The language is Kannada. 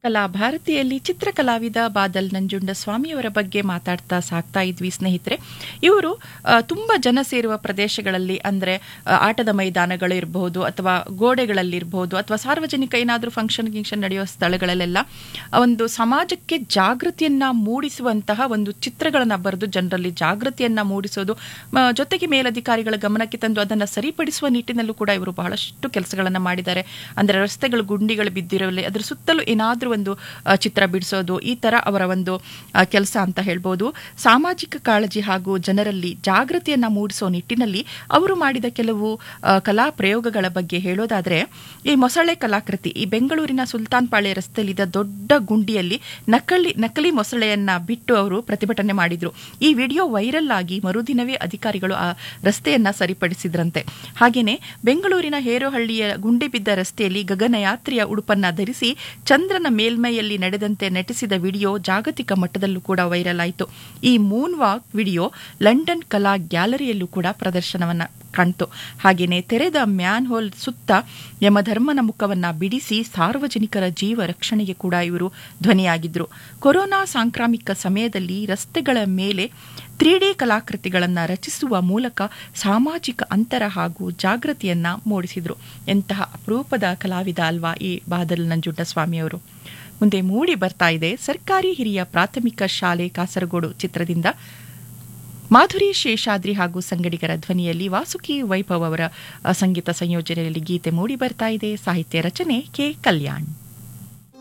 ಕಲಾ ಭಾರತಿಯಲ್ಲಿ ಚಿತ್ರಕಲಾವಿದ ಬಾದಲ್ ನಂಜುಂಡ ಸ್ವಾಮಿಯವರ ಬಗ್ಗೆ ಮಾತಾಡ್ತಾ ಸಾಕ್ತಾ ಇದ್ವಿ ಸ್ನೇಹಿತರೆ ಇವರು ಆ, ತುಂಬಾ ಜನ ಸೇರುವ ಪ್ರದೇಶಗಳಲ್ಲಿ ಅಂದ್ರೆ ಆ, ಆಟದ ಮೈದಾನಗಳು ಇರಬಹುದು ಅಥವಾ ಗೋಡೆಗಳಲ್ಲಿರಬಹುದು ಅಥವಾ ಸಾರ್ವಜನಿಕ ಏನಾದರೂ ಫಂಕ್ಷನ್ ಗಿಂಕ್ಷನ್ ನಡೆಯುವ ಸ್ಥಳಗಳಲ್ಲೆಲ್ಲ ಆ ಒಂದು ಸಮಾಜಕ್ಕೆ ಜಾಗೃತಿಯನ್ನ ಮೂಡಿಸುವಂತಹ ಒಂದು ಚಿತ್ರಗಳನ್ನ ಬರೆದು ಜನರಲ್ಲಿ ಜಾಗೃತಿಯನ್ನ ಮೂಡಿಸೋದು ಮ, ಜೊತೆಗೆ ಮೇಲಧಿಕಾರಿಗಳ ಗಮನಕ್ಕೆ ತಂದು ಅದನ್ನ ಸರಿಪಡಿಸುವ ನಿಟ್ಟಿನಲ್ಲೂ ಕೂಡ ಇವರು ಬಹಳಷ್ಟು ಕೆಲಸಗಳನ್ನ ಮಾಡಿದ್ದಾರೆ ಅಂದ್ರೆ ರಸ್ತೆಗಳು ಗುಂಡಿಗಳು ಬಿದ್ದಿರಲಿ ಅದರ ಸುತ್ತಲೂ ಏನಾದರೂ ಒಂದು ಆ, ಚಿತ್ರ ಬಿಡಿಸೋದು ಈ ತರ ಅವರ ಒಂದು ಕೆಲಸ ಅಂತ ಹೇಳ್ಬೋದು ಸಾಮಾಜಿಕ ಕಾಳಜಿ ಹಾಗೂ ಜನರಲ್ಲಿ ಜಾಗೃತಿಯನ್ನ ಮೂಡಿಸೋ ನಿಟ್ಟಿನಲ್ಲಿ ಅವರು ಮಾಡಿದ ಕೆಲವು ಆ, ಕಲಾ ಪ್ರಯೋಗಗಳ ಬಗ್ಗೆ ಹೇಳೋದಾದ್ರೆ ಈ ಮೊಸಳೆ ಕಲಾಕೃತಿ ಈ ಬೆಂಗಳೂರಿನ ಸುಲ್ತಾನ್ ಪಾಳ್ಯ ರಸ್ತೆಯಲ್ಲಿದ್ದ ದೊಡ್ಡ ಗುಂಡಿಯಲ್ಲಿ ನಕಲಿ ನಕಲಿ ಮೊಸಳೆಯನ್ನ ಬಿಟ್ಟು ಅವರು ಪ್ರತಿಭಟನೆ ಮಾಡಿದ್ರು ಈ ವಿಡಿಯೋ ವೈರಲ್ ಆಗಿ ಮರುದಿನವೇ ಅಧಿಕಾರಿಗಳು ಆ ರಸ್ತೆಯನ್ನ ಸರಿಪಡಿಸಿದ್ರಂತೆ ಹಾಗೇನೆ ಬೆಂಗಳೂರಿನ ಹೇರೋಹಳ್ಳಿಯ ಗುಂಡಿ ಬಿದ್ದ ರಸ್ತೆಯಲ್ಲಿ ಗಗನಯಾತ್ರಿಯ ಉಡುಪನ್ನ ಧರಿಸಿ ಚಂದ್ರನ ಮೇಲ್ಮೈಯಲ್ಲಿ ನಡೆದಂತೆ ನಟಿಸಿದ ವಿಡಿಯೋ ಜಾಗತಿಕ ಮಟ್ಟದಲ್ಲೂ ಕೂಡ ವೈರಲ್ ಆಯಿತು ಈ ಮೂನ್ ವಾಕ್ ವಿಡಿಯೋ ಲಂಡನ್ ಕಲಾ ಗ್ಯಾಲರಿಯಲ್ಲೂ ಕೂಡ ಪ್ರದರ್ಶನವನ್ನ ಕಾಣ್ತು ಹಾಗೇನೆ ತೆರೆದ ಮ್ಯಾನ್ ಹೋಲ್ ಸುತ್ತ ಯಮಧರ್ಮನ ಮುಖವನ್ನ ಬಿಡಿಸಿ ಸಾರ್ವಜನಿಕರ ಜೀವ ರಕ್ಷಣೆಗೆ ಕೂಡ ಇವರು ಧ್ವನಿಯಾಗಿದ್ರು ಕೊರೋನಾ ಸಾಂಕ್ರಾಮಿಕ ಸಮಯದಲ್ಲಿ ರಸ್ತೆಗಳ ಮೇಲೆ ತ್ರೀ ಡಿ ಕಲಾಕೃತಿಗಳನ್ನು ರಚಿಸುವ ಮೂಲಕ ಸಾಮಾಜಿಕ ಅಂತರ ಹಾಗೂ ಜಾಗೃತಿಯನ್ನ ಮೂಡಿಸಿದ್ರು ಎಂತಹ ಅಪರೂಪದ ಕಲಾವಿದ ಅಲ್ವಾ ಈ ಬಾದಲ್ ನಂಜುಂಡ ಸ್ವಾಮಿಯವರು ಮುಂದೆ ಮೂಡಿ ಬರ್ತಾ ಇದೆ ಸರ್ಕಾರಿ ಹಿರಿಯ ಪ್ರಾಥಮಿಕ ಶಾಲೆ ಕಾಸರಗೋಡು ಚಿತ್ರದಿಂದ ಮಾಧುರಿ ಶೇಷಾದ್ರಿ ಹಾಗೂ ಸಂಗಡಿಗರ ಧ್ವನಿಯಲ್ಲಿ ವಾಸುಕಿ ವೈಭವ್ ಅವರ ಅ, ಸಂಗೀತ ಸಂಯೋಜನೆಯಲ್ಲಿ ಗೀತೆ ಮೂಡಿ ಬರ್ತಾ ಇದೆ ಸಾಹಿತ್ಯ ರಚನೆ ಕೆ ಕಲ್ಯಾಣ್